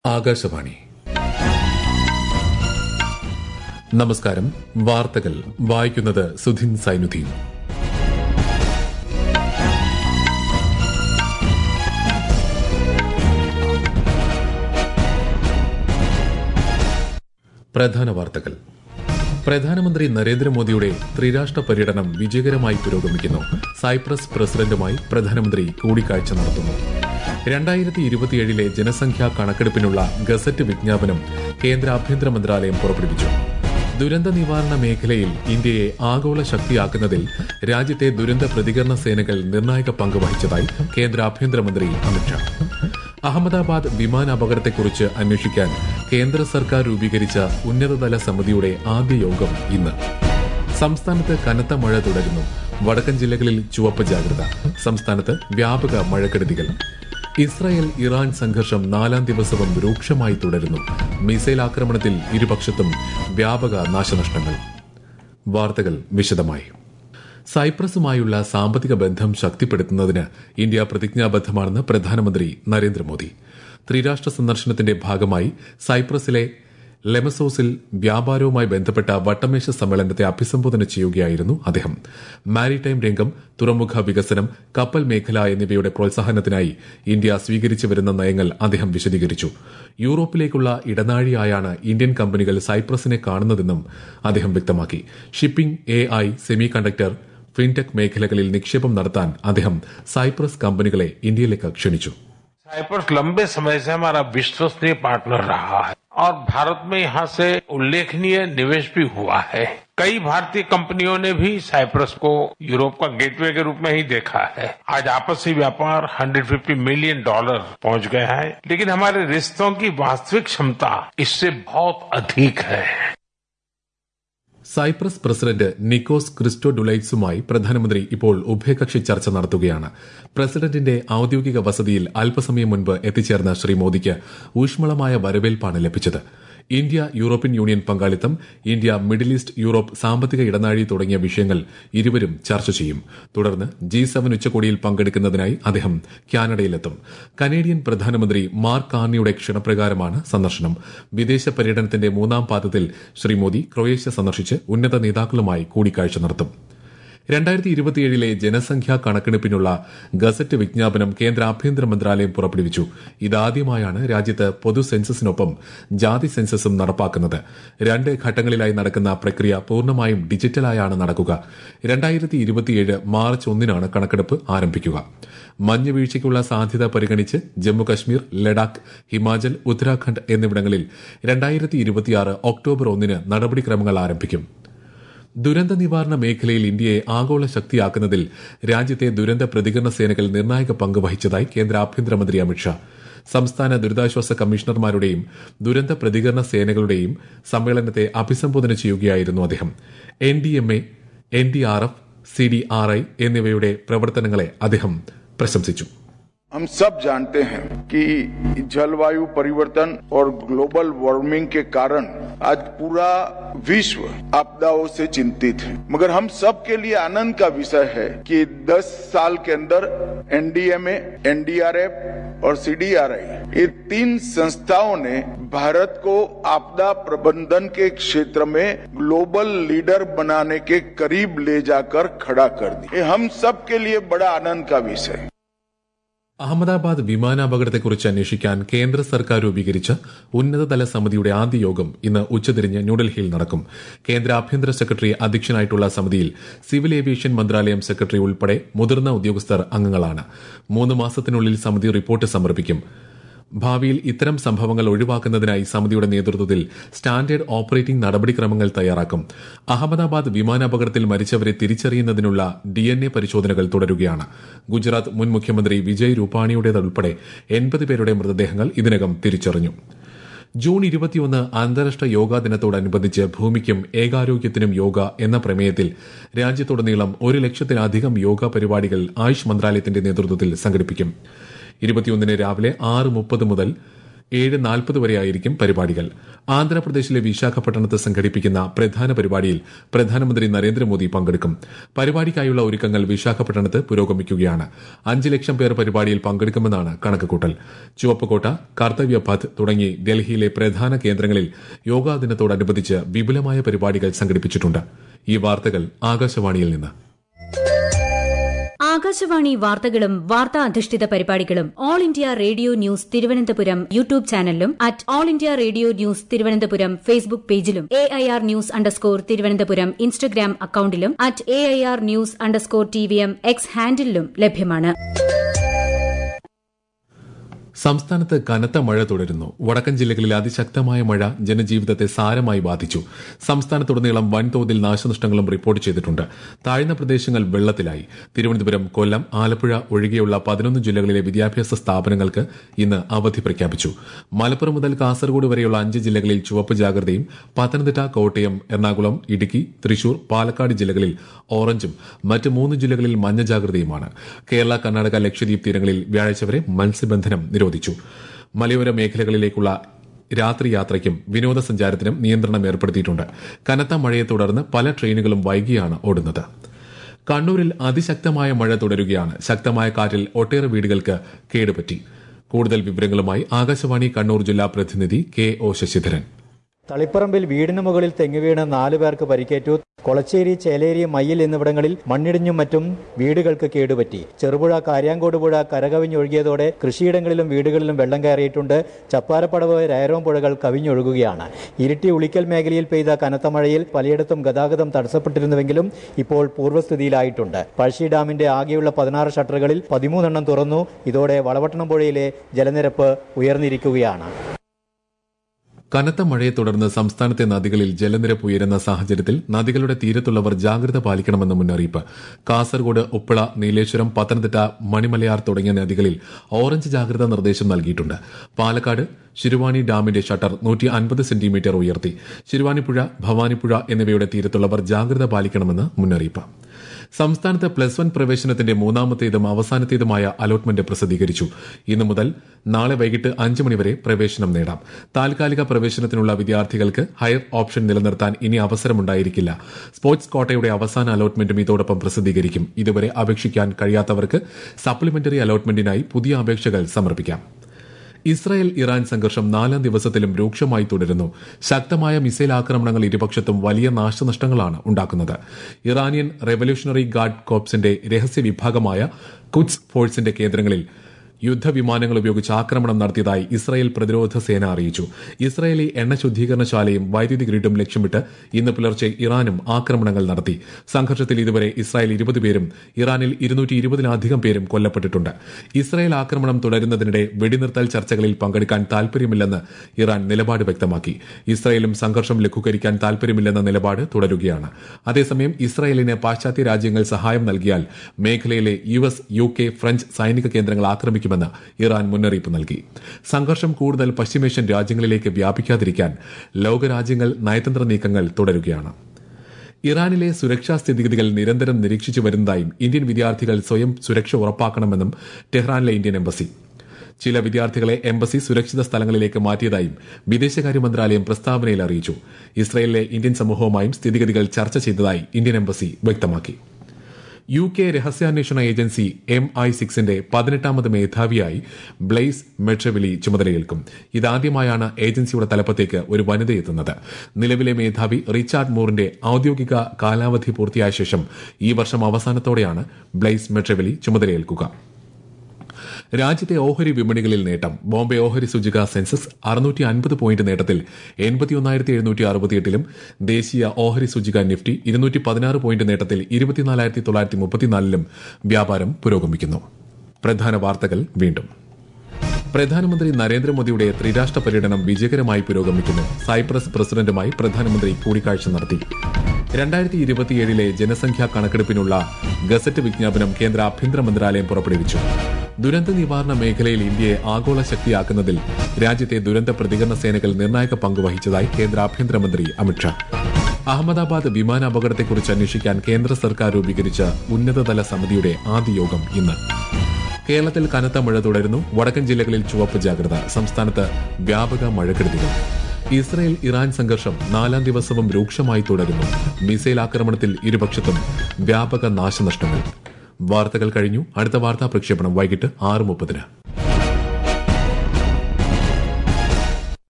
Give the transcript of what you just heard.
ആകാശവാണി നമസ്കാരം വാർത്തകൾ വായിക്കുന്നത് സുധിൻ സൈനുദ്ദീൻ പ്രധാന വാർത്തകൾ പ്രധാനമന്ത്രി നരേന്ദ്രമോദിയുടെ ത്രിരാഷ്ട്ര പര്യടനം വിജയകരമായി പുരോഗമിക്കുന്നു സൈപ്രസ് പ്രസിഡന്റുമായി പ്രധാനമന്ത്രി കൂടിക്കാഴ്ച നടത്തുന്നു രണ്ടായിരത്തി ഇരുപത്തിയേഴിലെ ജനസംഖ്യാ കണക്കെടുപ്പിനുള്ള ഗസറ്റ് വിജ്ഞാപനം കേന്ദ്ര ആഭ്യന്തര മന്ത്രാലയം പുറപ്പെടുവിച്ചു ദുരന്ത നിവാരണ മേഖലയിൽ ഇന്ത്യയെ ആഗോള ശക്തിയാക്കുന്നതിൽ രാജ്യത്തെ ദുരന്ത പ്രതികരണ സേനകൾ നിർണായക പങ്ക് വഹിച്ചതായി കേന്ദ്ര ആഭ്യന്തരമന്ത്രി അമിത്ഷാ അഹമ്മദാബാദ് വിമാനാപകടത്തെക്കുറിച്ച് അന്വേഷിക്കാൻ കേന്ദ്ര സർക്കാർ രൂപീകരിച്ച ഉന്നതതല സമിതിയുടെ ആദ്യ യോഗം ഇന്ന് സംസ്ഥാനത്ത് കനത്ത മഴ തുടരുന്നു വടക്കൻ ജില്ലകളിൽ ചുവപ്പ് ജാഗ്രത സംസ്ഥാനത്ത് വ്യാപക മഴക്കെടുതികൾ ഇസ്രായേൽ ഇറാൻ സംഘർഷം നാലാം ദിവസവും രൂക്ഷമായി തുടരുന്നു മിസൈൽ ആക്രമണത്തിൽ ഇരുപക്ഷത്തും വ്യാപക നാശനഷ്ടങ്ങൾ വാർത്തകൾ വിശദമായി സൈപ്രസുമായുള്ള സാമ്പത്തിക ബന്ധം ശക്തിപ്പെടുത്തുന്നതിന് ഇന്ത്യ പ്രതിജ്ഞാബദ്ധമാണെന്ന് പ്രധാനമന്ത്രി നരേന്ദ്രമോദി ത്രിരാഷ്ട്ര സന്ദർശനത്തിന്റെ ഭാഗമായി സൈപ്രസിലെ ലെമസോസിൽ വ്യാപാരവുമായി ബന്ധപ്പെട്ട വട്ടമേശ സമ്മേളനത്തെ അഭിസംബോധന ചെയ്യുകയായിരുന്നു അദ്ദേഹം മാരിടൈം രംഗം തുറമുഖ വികസനം കപ്പൽ മേഖല എന്നിവയുടെ പ്രോത്സാഹനത്തിനായി ഇന്ത്യ സ്വീകരിച്ചു വരുന്ന നയങ്ങൾ അദ്ദേഹം വിശദീകരിച്ചു യൂറോപ്പിലേക്കുള്ള ഇടനാഴിയായാണ് ഇന്ത്യൻ കമ്പനികൾ സൈപ്രസിനെ കാണുന്നതെന്നും അദ്ദേഹം വ്യക്തമാക്കി shipping A I semiconductor fintech മേഖലകളിൽ നിക്ഷേപം നടത്താൻ അദ്ദേഹം സൈപ്രസ് കമ്പനികളെ ഇന്ത്യയിലേക്ക് ക്ഷണിച്ചു साइप्रस लंबे समय से हमारा विश्वसनीय पार्टनर रहा है और भारत में यहाँ से उल्लेखनीय निवेश भी हुआ है कई भारतीय कंपनियों ने भी साइप्रस को यूरोप का गेटवे के रूप में ही देखा है आज आपसी व्यापार 150 मिलियन डॉलर पहुंच गया है लेकिन हमारे रिश्तों की वास्तविक क्षमता इससे बहुत अधिक है സൈപ്രസ് പ്രസിഡന്റ് നിക്കോസ് ക്രിസ്റ്റോഡുലൈറ്റ്സുമായി പ്രധാനമന്ത്രി ഇപ്പോൾ ഉഭയകക്ഷി ചർച്ച നടത്തുകയാണ് പ്രസിഡന്റിന്റെ ഔദ്യോഗിക വസതിയിൽ അല്പസമയം മുൻപ് എത്തിച്ചേർന്ന ശ്രീ മോദിക്ക് ഊഷ്മളമായ വരവേൽപ്പാണ് ലഭിച്ചത് ഇന്ത്യ യൂറോപ്യൻ യൂണിയൻ പങ്കാളിത്തം ഇന്ത്യ മിഡിൽ ഈസ്റ്റ് യൂറോപ്പ് സാമ്പത്തിക ഇടനാഴി തുടങ്ങിയ വിഷയങ്ങൾ ഇരുവരും ചർച്ച ചെയ്യും തുടർന്ന് ജി സെവൻ ഉച്ചകോടിയിൽ പങ്കെടുക്കുന്നതിനായി അദ്ദേഹം കാനഡയിലെത്തും കനേഡിയൻ പ്രധാനമന്ത്രി മാർക്ക് കാർണിയുടെ ക്ഷണപ്രകാരമാണ് സന്ദർശനം വിദേശ പര്യടനത്തിന്റെ മൂന്നാം പാദത്തിൽ ശ്രീ മോദി ക്രൊയേഷ്യ സന്ദർശിച്ച് ഉന്നത നേതാക്കളുമായി കൂടിക്കാഴ്ച നടത്തും രണ്ടായിരത്തി ഇരുപത്തിയേഴിലെ ജനസംഖ്യാ കണക്കെടുപ്പിനുള്ള ഗസറ്റ് വിജ്ഞാപനം കേന്ദ്ര ആഭ്യന്തര മന്ത്രാലയം പുറപ്പെടുവിച്ചു ഇതാദ്യമായാണ് രാജ്യത്ത് പൊതു സെൻസസിനൊപ്പം ജാതി സെൻസസും നടപ്പാക്കുന്നത് രണ്ട് ഘട്ടങ്ങളിലായി നടക്കുന്ന പ്രക്രിയ പൂർണ്ണമായും ഡിജിറ്റലായാണ് നടക്കുക രണ്ടായിരത്തി ഇരുപത്തിയേഴ് മാർച്ച് ഒന്നിനാണ് കണക്കെടുപ്പ് ആരംഭിക്കുക മഞ്ഞുവീഴ്ചയ്ക്കുള്ള സാധ്യത പരിഗണിച്ച് ജമ്മുകശ്മീർ ലഡാക്ക് ഹിമാചൽ ഉത്തരാഖണ്ഡ് എന്നിവിടങ്ങളിൽ രണ്ടായിരത്തി ഇരുപത്തിയാറ് ഒക്ടോബർ ഒന്നിന് നടപടിക്രമങ്ങൾ ആരംഭിക്കും ദുരന്ത നിവാരണ മേഖലയിൽ ഇന്ത്യയെ ആഗോള ശക്തിയാക്കുന്നതിൽ രാജ്യത്തെ ദുരന്ത പ്രതികരണ സേനകൾ നിർണായക പങ്ക് വഹിച്ചതായി കേന്ദ്ര ആഭ്യന്തരമന്ത്രി അമിത്ഷാ സംസ്ഥാന ദുരിതാശ്വാസ കമ്മീഷണർമാരുടെയും ദുരന്ത പ്രതികരണ സേനകളുടെയും സമ്മേളനത്തെ അഭിസംബോധന ചെയ്യുകയായിരുന്നു അദ്ദേഹം N D M A N D R F C D R I എന്നിവയുടെ പ്രവർത്തനങ്ങളെ അദ്ദേഹം പ്രശംസിച്ചു हम सब जानते हैं कि जलवायु परिवर्तन और ग्लोबल वार्मिंग के कारण आज पूरा विश्व आपदाओं से चिंतित है मगर हम सब के लिए आनंद का विषय है कि 10 साल के अंदर एनडीएमए एनडीआरएफ और सीडीआरआई ये तीन संस्थाओं ने भारत को आपदा प्रबंधन के क्षेत्र में ग्लोबल लीडर बनाने के करीब ले जाकर खड़ा कर दिया ये हम सब के लिए बड़ा आनंद का विषय है അഹമ്മദാബാദ് വിമാനാപകടത്തെക്കുറിച്ച് അന്വേഷിക്കാൻ കേന്ദ്ര സർക്കാർ രൂപീകരിച്ച ഉന്നതതല സമിതിയുടെ ആദ്യ യോഗം ഇന്ന് ഉച്ചതിരിഞ്ഞ് ന്യൂഡൽഹിയിൽ നടക്കും കേന്ദ്ര ആഭ്യന്തര സെക്രട്ടറി അധ്യക്ഷനായിട്ടുള്ള സമിതിയിൽ സിവിൽ ഏവിയേഷൻ മന്ത്രാലയം സെക്രട്ടറി ഉൾപ്പെടെ മുതിർന്ന ഉദ്യോഗസ്ഥർ അംഗങ്ങളാണ് മൂന്ന് മാസത്തിനുള്ളിൽ സമിതി റിപ്പോർട്ട് സമർപ്പിക്കും ഭാവിയിൽ ഇത്തരം സംഭവങ്ങൾ ഒഴിവാക്കുന്നതിനായി സമിതിയുടെ നേതൃത്വത്തിൽ സ്റ്റാൻഡേർഡ് ഓപ്പറേറ്റിംഗ് നടപടിക്രമങ്ങൾ തയ്യാറാക്കും അഹമ്മദാബാദ് വിമാനാപകടത്തിൽ മരിച്ചവരെ തിരിച്ചറിയുന്നതിനുള്ള ഡി എൻ എ പരിശോധനകൾ തുടരുകയാണ് ഗുജറാത്ത് മുൻ മുഖ്യമന്ത്രി വിജയ് രൂപാണിയുടേതുൾപ്പെടെ എൺപത് പേരുടെ മൃതദേഹങ്ങൾ ഇതിനകം തിരിച്ചറിഞ്ഞു ജൂൺ ഇരുപത്തിയൊന്ന് അന്താരാഷ്ട്ര യോഗാ ദിനത്തോടനുബന്ധിച്ച് ഭൂമിക്കും ഏകാരോഗ്യത്തിനും യോഗ എന്ന പ്രമേയത്തിൽ രാജ്യത്തുടനീളം ഒരു ലക്ഷത്തിലധികം യോഗ പരിപാടികൾ ആയുഷ് മന്ത്രാലയത്തിന്റെ നേതൃത്വത്തിൽ സംഘടിപ്പിക്കും ഇരുപത്തിയൊന്നിന് രാവിലെ ആറ് മുപ്പത് മുതൽ ഏഴ് നാൽപ്പത് വരെയായിരിക്കും പരിപാടികൾ ആന്ധ്രാപ്രദേശിലെ വിശാഖപട്ടണത്ത് സംഘടിപ്പിക്കുന്ന പ്രധാന പരിപാടിയിൽ പ്രധാനമന്ത്രി നരേന്ദ്രമോദി പങ്കെടുക്കും പരിപാടിക്കായുള്ള ഒരുക്കങ്ങൾ വിശാഖപട്ടണത്ത് പുരോഗമിക്കുകയാണ് അഞ്ച് ലക്ഷം പേർ പരിപാടിയിൽ പങ്കെടുക്കുമെന്നാണ് കണക്കുകൂട്ടൽ ചുവപ്പുകോട്ട കർത്തവ്യപഥ് തുടങ്ങി ഡൽഹിയിലെ പ്രധാന കേന്ദ്രങ്ങളിൽ യോഗാ ദിനത്തോടനുബന്ധിച്ച് വിപുലമായ പരിപാടികൾ സംഘടിപ്പിച്ചിട്ടുണ്ട് ഈ വാർത്തകൾ ആകാശവാണിയിൽ നിന്ന് ആകാശവാണി വാർത്തകളും വാർത്താ അധിഷ്ഠിത പരിപാടികളും All India Radio news Thiruvananthapuram YouTube ചാനലിലും at All India Radio news Thiruvananthapuram Facebook പേജിലും A I R news underscore Thiruvananthapuram Instagram അക്കൌണ്ടിലും at A I R news underscore T V M X ഹാൻഡിലും ലഭ്യമാണ് സംസ്ഥാനത്ത് കനത്ത മഴ തുടരുന്നു വടക്കൻ ജില്ലകളിൽ അതിശക്തമായ മഴ ജനജീവിതത്തെ സാരമായി ബാധിച്ചു സംസ്ഥാനത്തുടനീളം വൻതോതിൽ നാശനഷ്ടങ്ങളും റിപ്പോർട്ട് ചെയ്തിട്ടുണ്ട് താഴ്ന്ന പ്രദേശങ്ങൾ വെള്ളത്തിലായി തിരുവനന്തപുരം കൊല്ലം ആലപ്പുഴ ഒഴികെയുള്ള പതിനൊന്ന് ജില്ലകളിലെ വിദ്യാഭ്യാസ സ്ഥാപനങ്ങൾക്ക് ഇന്ന് അവധി പ്രഖ്യാപിച്ചു മലപ്പുറം മുതൽ കാസർഗോഡ് വരെയുള്ള അഞ്ച് ജില്ലകളിൽ ചുവപ്പ് ജാഗ്രതയും പത്തനംതിട്ട കോട്ടയം എറണാകുളം ഇടുക്കി തൃശൂർ പാലക്കാട് ജില്ലകളിൽ ഓറഞ്ചും മറ്റ് മൂന്ന് ജില്ലകളിൽ മഞ്ഞ ജാഗ്രതയുമാണ് കേരള കർണാടക ലക്ഷദ്വീപ് തീരങ്ങളിൽ വ്യാഴാഴ്ച വരെ മത്സ്യബന്ധനം നിരോധിച്ചു മലയോര മേഖലകളിലേക്കുള്ള രാത്രി യാത്രയ്ക്കും വിനോദസഞ്ചാരത്തിനും നിയന്ത്രണം ഏർപ്പെടുത്തിയിട്ടുണ്ട് കനത്ത മഴയെ തുടർന്ന് പല ട്രെയിനുകളും വൈകിയാണ് ഓടുന്നത് കണ്ണൂരിൽ അതിശക്തമായ മഴ തുടരുകയാണ് ശക്തമായ കാറ്റിൽ ഒട്ടേറെ വീടുകൾക്ക് കേടുപറ്റി കൂടുതൽ വിവരങ്ങളുമായി ആകാശവാണി കണ്ണൂർ ജില്ലാ പ്രതിനിധി കെ ഒ ശശിധരൻ തളിപ്പറമ്പിൽ വീടിന് മുകളിൽ തെങ്ങ് വീണ് നാലു പേർക്ക് പരിക്കേറ്റു കൊളച്ചേരി ചേലേരി മയ്യിൽ എന്നിവിടങ്ങളിൽ മണ്ണിടിഞ്ഞും മറ്റും വീടുകൾക്ക് കേടുപറ്റി ചെറുപുഴ കാര്യാങ്കോട് പുഴ കരകവിഞ്ഞൊഴുകിയതോടെ കൃഷിയിടങ്ങളിലും വീടുകളിലും വെള്ളം കയറിയിട്ടുണ്ട് ചപ്പാരപ്പടവ് രയരോം പുഴകൾ കവിഞ്ഞൊഴുകുകയാണ് ഇരിട്ടി ഉളിക്കൽ മേഖലയിൽ പെയ്ത കനത്ത മഴയിൽ പലയിടത്തും ഗതാഗതം തടസ്സപ്പെട്ടിരുന്നുവെങ്കിലും ഇപ്പോൾ പൂർവ്വസ്ഥിതിയിലായിട്ടുണ്ട് പഴശ്ശി ഡാമിന്റെ ആകെയുള്ള പതിനാറ് ഷട്ടറുകളിൽ പതിമൂന്നെണ്ണം തുറന്നു ഇതോടെ വളവട്ടണം പുഴയിലെ ജലനിരപ്പ് ഉയർന്നിരിക്കുകയാണ് കനത്ത മഴയെ തുടർന്ന് സംസ്ഥാനത്തെ നദികളിൽ ജലനിരപ്പ് ഉയരുന്ന സാഹചര്യത്തിൽ നദികളുടെ തീരത്തുള്ളവർ ജാഗ്രത പാലിക്കണമെന്ന് മുന്നറിയിപ്പ് കാസർഗോഡ് ഉപ്പള നീലേശ്വരം പത്തനംതിട്ട മണിമലയാർ തുടങ്ങിയ നദികളിൽ ഓറഞ്ച് ജാഗ്രതാ നിർദ്ദേശം നൽകിയിട്ടുണ്ട് പാലക്കാട് ശിരുവാണി ഡാമിന്റെ ഷട്ടർ നൂറ്റി അൻപത് സെന്റിമീറ്റർ ഉയർത്തി ശിരുവാണിപ്പുഴ ഭവാനിപ്പുഴ എന്നിവയുടെ തീരത്തുള്ളവർ ജാഗ്രത പാലിക്കണമെന്ന് മുന്നറിയിപ്പ് സംസ്ഥാനത്ത് പ്ലസ് വൺ പ്രവേശനത്തിന്റെ മൂന്നാമത്തേതും അവസാനത്തേതുമായ അലോട്ട്മെന്റ് പ്രസിദ്ധീകരിച്ചു ഇന്നു മുതൽ നാളെ വൈകിട്ട് അഞ്ച് മണിവരെ പ്രവേശനം നേടാം താൽക്കാലിക പ്രവേശനത്തിനുള്ള വിദ്യാർത്ഥികൾക്ക് ഹയർ ഓപ്ഷൻ നിലനിർത്താൻ ഇനി അവസരമുണ്ടായിരിക്കില്ല സ്പോർട്സ് കോട്ടയുടെ അവസാന അലോട്ട്മെന്റും ഇതോടൊപ്പം പ്രസിദ്ധീകരിക്കും ഇതുവരെ അപേക്ഷിക്കാൻ കഴിയാത്തവർക്ക് സപ്ലിമെന്ററി അലോട്ട്മെന്റിനായി പുതിയ അപേക്ഷകൾ സമർപ്പിക്കാം ഇസ്രായേൽ ഇറാൻ സംഘർഷം നാലാം ദിവസത്തിലും രൂക്ഷമായി തുടരുന്നു ശക്തമായ മിസൈൽ ആക്രമണങ്ങൾ ഇരുപക്ഷത്തും വലിയ നാശനഷ്ടങ്ങളാണ് ഉണ്ടാക്കുന്നത് ഇറാനിയൻ റെവല്യൂഷണറി ഗാർഡ് കോപ്സിന്റെ രഹസ്യ വിഭാഗമായ കുഡ്സ് ഫോഴ്സിന്റെ കേന്ദ്രങ്ങളിൽ യുദ്ധവിമാനങ്ങൾ ഉപയോഗിച്ച് ആക്രമണം നടത്തിയതായി ഇസ്രായേൽ പ്രതിരോധ സേന അറിയിച്ചു ഇസ്രായേലി എണ്ണ ശുദ്ധീകരണശാലയും വൈദ്യുതി ഗ്രിഡും ലക്ഷ്യമിട്ട് ഇന്ന് പുലർച്ചെ ഇറാനും ആക്രമണങ്ങൾ നടത്തി സംഘർഷത്തിൽ ഇതുവരെ ഇസ്രായേൽ ഇരുപത് പേരും ഇറാനിൽ ഇരുന്നൂറ്റി ഇരുപതിലധികം പേരും കൊല്ലപ്പെട്ടിട്ടുണ്ട് ഇസ്രായേൽ ആക്രമണം തുടരുന്നതിനിടെ വെടിനിർത്തൽ ചർച്ചകളിൽ പങ്കെടുക്കാൻ താൽപര്യമില്ലെന്ന് ഇറാൻ നിലപാട് വ്യക്തമാക്കി ഇസ്രായേലും സംഘർഷം ലഘൂകരിക്കാൻ താൽപര്യമില്ലെന്ന നിലപാട് തുടരുകയാണ് അതേസമയം ഇസ്രായേലിന് പാശ്ചാത്യ രാജ്യങ്ങൾ സഹായം നൽകിയാൽ മേഖലയിലെ U S U K French സൈനിക കേന്ദ്രങ്ങൾ ആക്രമിക്കും ആക്രമിക്കുമെന്ന് ഇറാൻ മുന്നറിയിപ്പ് നൽകി സംഘർഷം കൂടുതൽ പശ്ചിമേഷ്യൻ രാജ്യങ്ങളിലേക്ക് വ്യാപിക്കാതിരിക്കാൻ ലോകരാജ്യങ്ങൾ നയതന്ത്ര നീക്കങ്ങൾ തുടരുകയാണ് ഇറാനിലെ സുരക്ഷാ സ്ഥിതിഗതികൾ നിരന്തരം നിരീക്ഷിച്ചു വരുന്നതായും ഇന്ത്യൻ വിദ്യാർത്ഥികൾ സ്വയം സുരക്ഷ ഉറപ്പാക്കണമെന്നും ടെഹ്റാനിലെ ഇന്ത്യൻ എംബസി ചില വിദ്യാർത്ഥികളെ എംബസി സുരക്ഷിത സ്ഥലങ്ങളിലേക്ക് മാറ്റിയതായും വിദേശകാര്യ മന്ത്രാലയം പ്രസ്താവനയിൽ അറിയിച്ചു ഇസ്രയേലിലെ ഇന്ത്യൻ സമൂഹവുമായും സ്ഥിതിഗതികൾ ചർച്ച ചെയ്തതായി ഇന്ത്യൻ എംബസി വ്യക്തമാക്കി യു കെ രഹസ്യാന്വേഷണ ഏജൻസി എം ഐ സിക്സിന്റെ പതിനെട്ടാമത് മേധാവിയായി ബ്ലെയ്സ് മെട്രവിലി ചുമതലയേൽക്കും ഇതാദ്യമായാണ് ഏജൻസിയുടെ തലപ്പത്തേക്ക് ഒരു വനിത എത്തുന്നത് നിലവിലെ മേധാവി റിച്ചാർഡ് മൂറിന്റെ ഔദ്യോഗിക കാലാവധി പൂർത്തിയായ ശേഷം ഈ വർഷം അവസാനത്തോടെയാണ് ബ്ലെയ്സ് മെട്രവിലി ചുമതലയേൽക്കുക രാജ്യത്തെ ഓഹരി വിപണികളിൽ നേട്ടം ബോംബെ ഓഹരി സൂചിക സെൻസസ് അറുന്നൂറ്റി അൻപത് പോയിന്റ് നേട്ടത്തിൽ എൺപത്തിയൊന്നായിരത്തി എഴുന്നൂറ്റി അറുപത്തിയെട്ടിലും ദേശീയ ഓഹരി സൂചിക നിഫ്റ്റി ഇരുന്നൂറ്റി പതിനാറ് പോയിന്റ് നേട്ടത്തിൽ ഇരുപത്തിനാലായിരത്തി തൊള്ളായിരത്തി മുപ്പത്തിനാലിലും വ്യാപാരം പുരോഗമിക്കുന്നു പ്രധാന വാർത്തകൾ വീണ്ടും പ്രധാനമന്ത്രി നരേന്ദ്രമോദിയുടെ ത്രിരാഷ്ട്ര പര്യടനം വിജയകരമായി പുരോഗമിക്കുന്നു സൈപ്രസ് പ്രസിഡന്റുമായി പ്രധാനമന്ത്രി കൂടിക്കാഴ്ച നടത്തി രണ്ടായിരത്തി ഇരുപത്തിയേഴിലെ ജനസംഖ്യാ കണക്കെടുപ്പിനുള്ള ഗസറ്റ് വിജ്ഞാപനം കേന്ദ്ര ആഭ്യന്തര മന്ത്രാലയം പുറപ്പെടുവിച്ചു ദുരന്ത നിവാരണ മേഖലയിൽ ഇന്ത്യയെ ആഗോള ശക്തിയാക്കുന്നതിൽ രാജ്യത്തെ ദുരന്ത പ്രതികരണ സേനകൾ നിർണായക പങ്കുവഹിച്ചതായി കേന്ദ്ര ആഭ്യന്തരമന്ത്രി അമിത്ഷാ അഹമ്മദാബാദ് വിമാന അപകടത്തെക്കുറിച്ച് അന്വേഷിക്കാൻ കേന്ദ്ര സർക്കാർ രൂപീകരിച്ച ഉന്നതതല സമിതിയുടെ ആദ്യ യോഗം ഇന്ന് കേരളത്തിൽ കനത്ത മഴ തുടരുന്നു വടക്കൻ ജില്ലകളിൽ ചുവപ്പ് ജാഗ്രത സംസ്ഥാനത്ത് വ്യാപക മഴക്കെടുതികൾ ഇസ്രയേൽ ഇറാൻ സംഘർഷം നാലാം ദിവസവും രൂക്ഷമായി തുടരുന്നു മിസൈൽ ആക്രമണത്തിൽ ഇരുപക്ഷത്തും വ്യാപക നാശനഷ്ടങ്ങൾ വാർത്തകൾ കഴിഞ്ഞു അടുത്ത വാർത്താ പ്രക്ഷേപണം വൈകിട്ട് ആറ് മുപ്പതിന്